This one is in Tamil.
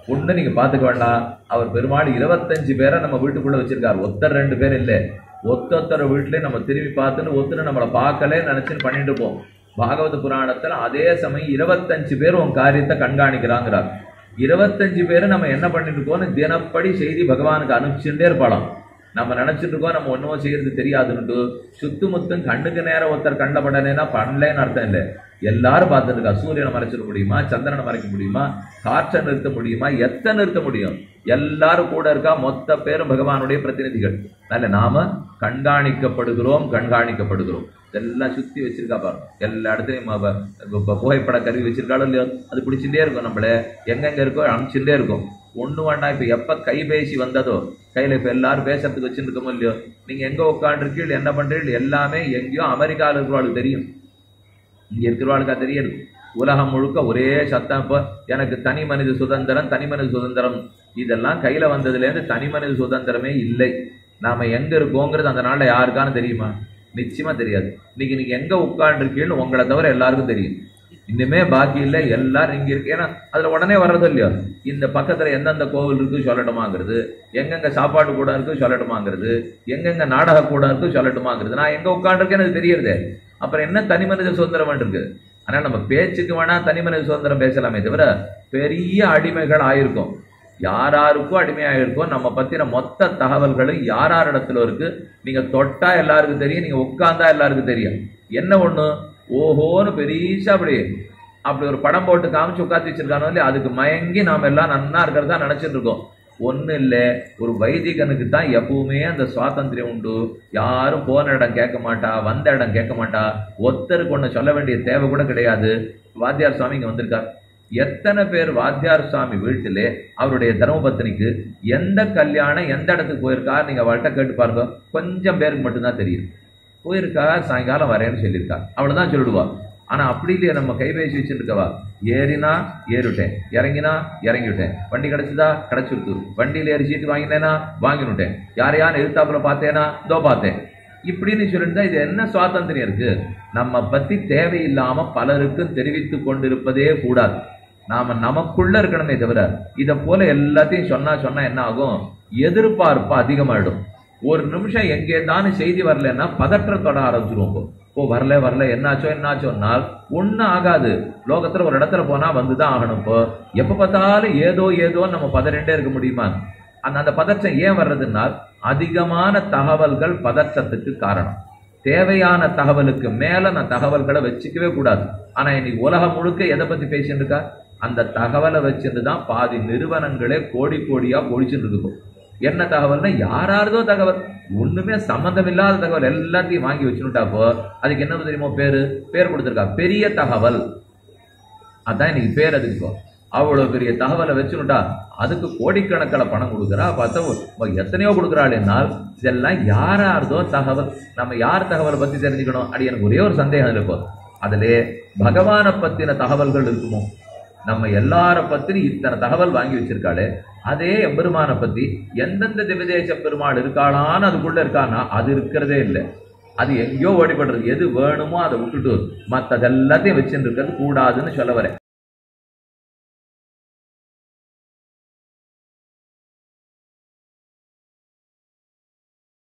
ஒண்ணு நீங்க பாத்துக்க வேண்டாம் அவர் பெருமாள் இருபத்தஞ்சு பேரை நம்ம வீட்டுக்குள்ள வச்சிருக்காரு ஒத்தர் ரெண்டு பேர் இல்ல ஒத்தொத்தர வீட்டுல நம்ம திரும்பி பார்த்துன்னு ஒத்துன்னு நம்மளை பார்க்கலே நினைச்சுன்னு பண்ணிட்டு இருப்போம் பாகவத புராணத்துல அதே சமயம் இருபத்தஞ்சு பேர் உன் காரியத்தை கண்காணிக்கிறாங்கிறார் இருபத்தஞ்சு பேர் நம்ம என்ன பண்ணிட்டு இருக்கோம்னு தினப்படி செய்தி பகவானுக்கு அனுப்பிச்சுட்டே இருப்பாளாம் நம்ம நினைச்சிட்டு இருக்கோம் நம்ம ஒண்ணுமோ செய்யறது தெரியாதுன்னுட்டு சுத்து முத்தும் கண்ணுக்கு நேரம் ஒருத்தர் கண்டபடனேனா பண்ணலேன்னு அர்த்தம் இல்லை எல்லாரும் பார்த்துட்டு இருக்கா சூரியனை மறைச்சிட முடியுமா சந்திரனை மறைக்க முடியுமா காற்றை நிறுத்த முடியுமா எத்தனை நிறுத்த முடியும் எல்லாரும் கூட இருக்கா மொத்த பேரும் பகவானுடைய பிரதிநிதிகள் அதனால நாம கண்காணிக்கப்படுகிறோம் கண்காணிக்கப்படுகிறோம் இதெல்லாம் சுத்தி வச்சிருக்கா பாருங்க எல்லா இடத்துலயும் அவ இப்ப புகைப்பட கருவி வச்சிருக்காளோ இல்லையோ அது பிடிச்சிட்டே இருக்கும் நம்மள எங்கெங்க இருக்கோ அனுப்பிச்சுட்டே இருக்கும் ஒண்ணு வேண்டாம் இப்ப எப்ப கைபேசி வந்ததோ கையில இப்ப எல்லாரும் பேசுறதுக்கு வச்சிருக்கோமோ இல்லையோ நீங்க எங்க உட்காந்துருக்கீள் என்ன பண்றீள் எல்லாமே எங்கேயோ அமெரிக்கால இருக்கிறவாளுக்கு தெரியும் இங்க இருக்கிறவாளுக்கா தெரியாது உலகம் முழுக்க ஒரே சத்தம் இப்போ எனக்கு தனி மனித சுதந்திரம் தனி மனித சுதந்திரம் இதெல்லாம் கையில வந்ததுல இருந்து தனி மனித சுதந்திரமே இல்லை நாம எங்க இருக்கோங்கிறது அந்த நாள்ல யாருக்கான்னு தெரியுமா நிச்சயமா தெரியாது இன்னைக்கு நீங்க எங்க உட்காந்துருக்கீங்கன்னு உங்களை தவிர எல்லாருக்கும் தெரியும் இன்னுமே பாக்கி இல்லை எல்லாரும் இங்க இருக்கு ஏன்னா அதுல உடனே வர்றது இல்லையோ இந்த பக்கத்துல எந்தெந்த கோவில் இருக்கு சொல்லட்டுமாங்கிறது எங்கெங்க சாப்பாடு கூட இருக்கு சொல்லட்டுமாங்கிறது எங்கெங்க நாடக கூட இருக்கு சொல்லட்டுமாங்கிறது நான் எங்க உட்காந்துருக்கேன்னு அது தெரியறதே அப்புறம் என்ன தனி மனித சுதந்திரம் இருக்கு ஆனா நம்ம பேச்சுக்கு வேணா தனி மனித சுதந்திரம் பேசலாமே தவிர பெரிய அடிமைகள் ஆயிருக்கும் யாராருக்கும் அடிமையாயிருக்கோ நம்ம பத்தின மொத்த தகவல்களும் யார் யார் இடத்துல இருக்கு நீங்க தொட்டா எல்லாருக்கும் தெரியும் நீங்க உட்கார்ந்தா எல்லாருக்கும் தெரியும் என்ன ஒண்ணு ஓஹோன்னு பெரியசா அப்படி அப்படி ஒரு படம் போட்டு காமிச்சு உட்காந்து வச்சிருக்கானோ இல்லையா அதுக்கு மயங்கி நாம எல்லாம் நன்னா இருக்கிறதா நினைச்சிட்டு இருக்கோம் ஒண்ணு இல்ல ஒரு வைதிகனுக்கு தான் எப்பவுமே அந்த சுவாதந்திரம் உண்டு யாரும் போன இடம் கேட்க மாட்டா வந்த இடம் கேட்க மாட்டா ஒருத்தருக்கு ஒண்ணு சொல்ல வேண்டிய தேவை கூட கிடையாது வாத்தியார் சுவாமி இங்க வந்திருக்கார் எத்தனை பேர் வாத்தியார் சுவாமி வீட்டிலே அவருடைய தர்மபத்தினிக்கு எந்த கல்யாணம் எந்த இடத்துக்கு போயிருக்கா நீங்க அவள்கிட்ட கேட்டு பாருங்க கொஞ்சம் பேருக்கு மட்டும்தான் தெரியும் போயிருக்கா சாயங்காலம் வரேன்னு சொல்லியிருக்கா அவ்வளவுதான் சொல்லிடுவா ஆனா அப்படி இல்லையா நம்ம கைபேசி வச்சுருக்கவா ஏறினா ஏறிட்டேன் இறங்கினா இறங்கிவிட்டேன் வண்டி கிடைச்சதா கிடைச்சிருக்கு வண்டியில ஏறி சீட்டு வாங்கினேனா வாங்கினுட்டேன் யாரையான எதிர்த்தாப்புல பார்த்தேனா இதோ பார்த்தேன் இப்படின்னு சொல்லியிருந்தா இது என்ன சுவாதந்திரம் இருக்கு நம்ம பத்தி தேவையில்லாம பலருக்கும் தெரிவித்து கொண்டிருப்பதே கூடாது நாம நமக்குள்ள இருக்கணுமே தவிர இதை போல எல்லாத்தையும் சொன்னா சொன்னா என்ன ஆகும் எதிர்பார்ப்பு அதிகமாயிடும் ஒரு நிமிஷம் எங்கே தானே செய்தி வரலன்னா பதற்றத்தோட ஆரம்பிச்சிருவோம் ஓ வரல வரல என்னாச்சோ என்னாச்சோன்னால் ஒன்றும் ஆகாது லோகத்துல ஒரு இடத்துல போனா வந்துதான் ஆகணும் இப்போ எப்ப பார்த்தாலும் ஏதோ ஏதோ நம்ம பதறிண்டே இருக்க முடியுமா அந்த அந்த பதற்றம் ஏன் வர்றதுனால் அதிகமான தகவல்கள் பதற்றத்துக்கு காரணம் தேவையான தகவலுக்கு மேல நான் தகவல்களை வச்சுக்கவே கூடாது ஆனா இன்னைக்கு உலகம் முழுக்க எதை பத்தி பேசிட்டு இருக்கா அந்த தகவலை வச்சுட்டு தான் பாதி நிறுவனங்களே கோடி கோடியா பொழிச்சுட்டு இருக்கும் என்ன தகவல்னா யாராரதோ தகவல் ஒண்ணுமே சம்மந்தம் இல்லாத தகவல் எல்லாத்தையும் வாங்கி வச்சுட்டாப்போ அதுக்கு என்ன தெரியுமோ பேரு பேர் கொடுத்துருக்கா பெரிய தகவல் அதான் இன்னைக்கு பேர் அதுக்கு இப்போ. அவ்வளவு பெரிய தகவலை வச்சுனுட்டா அதுக்கு கோடிக்கணக்கில் பணம் கொடுக்குறா பார்த்தா ஒ- எத்தனையோ கொடுக்குறாள் என்னால் இதெல்லாம் யாரார்தோ தகவல் நம்ம யார் தகவலை பத்தி தெரிஞ்சுக்கணும் அப்படி எனக்கு ஒரே ஒரு சந்தேகம் இருக்கும் அதிலே பகவானை பத்தின தகவல்கள் இருக்குமோ நம்ம எல்லார பத்தி இத்தனை தகவல் வாங்கி வச்சிருக்காளே அதே எம்பெருமானை பத்தி எந்தெந்த திவதேச பெருமாள் இருக்காளான்னு அதுக்குள்ள இருக்கானா அது இருக்கிறதே இல்லை அது எங்கேயோ ஓடிப்படுறது எது வேணுமோ அதை விட்டுட்டு மத்ததெல்லாத்தையும் வச்சுட்டு இருக்கிறது கூடாதுன்னு சொல்ல வரேன்